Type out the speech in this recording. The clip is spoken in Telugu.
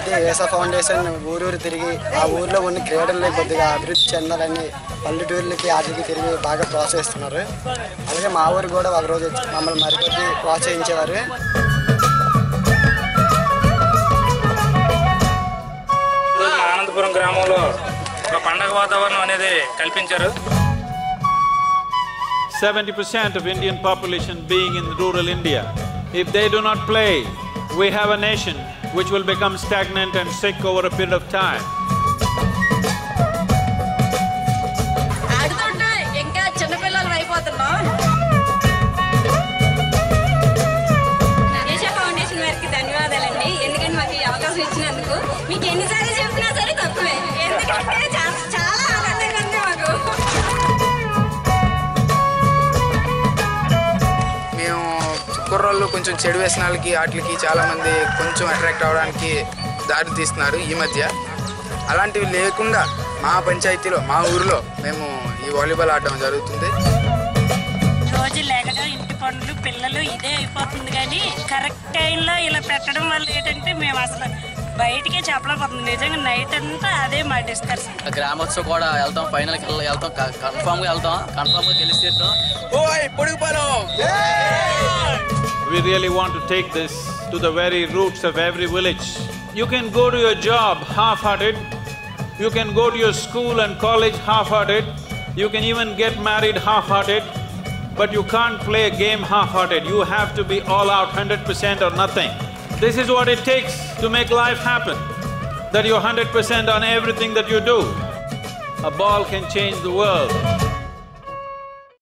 మధ్య ఏసా ఫౌండేషన్ ఊరూరు తిరిగి ఆ ఊర్లో ఉన్న క్రీడల్ని కొద్దిగా అభివృద్ధి చెందాలని పల్లెటూర్లకి వాటికి తిరిగి బాగా ప్రోత్సహిస్తున్నారు అలాగే మా ఊరు కూడా ఒక రోజు వచ్చి మమ్మల్ని మరికొద్ది ప్రోత్సహించేవారు ఈరోజు మా అనంతపురం గ్రామంలో ఒక పండగ వాతావరణం అనేది కల్పించారు 70% of Indian population being in rural India. If they do not play, we have a nation which will become stagnant and sick over a period of time. ఆడుతుంటే ఇంకా చిన్నపిల్లలు అయిపోతున్నాం దేశ ఫౌండేషన్ వారికి ధన్యవాదాలండి ఎందుకంటే మాకు ఈ అవకాశం ఇచ్చినందుకు మీకు ఎన్నిసార్లు చెప్పినా సరే తక్కువే ఎందుకంటే చాలా చాలా ఆనందంగా ఉంది మాకు మేము కుర్రోళ్ళు కొంచెం చెడు వ్యసనాలకి వాటికి చాలా మంది కొంచెం అట్రాక్ట్ అవ్వడానికి దారి తీస్తున్నారు ఈ మధ్య అలాంటివి లేకుండా మా పంచాయతీలో మా ఊరిలో మేము ఈ వాలీబాల్ ఆడడం జరుగుతుంది రోజు లేకడం ఇంటి పనులు పిల్లలు ఇదే అయిపోతుంది కానీ కరెక్ట్ టైంలో ఇలా పెట్టడం వల్ల ఏంటంటే మేము అసలు బయటికే చెప్పలేకపోతుంది నిజంగా నైట్ అంతా అదే మా డిస్కషన్ గ్రామోత్సవం కూడా వెళ్తాం ఫైనల్కి వెళ్ళి వెళ్తాం కన్ఫామ్ గా వెళ్తాం కన్ఫామ్ గా గెలిచి తీరుతాం We really want to take this to the very roots of every village. You can go to your job half-hearted, you can go to your school and college half-hearted, you can even get married half-hearted, but you can't play a game half-hearted. You have to be all out hundred percent or nothing. This is what it takes to make life happen, that you're hundred percent on everything that you do. A ball can change the world.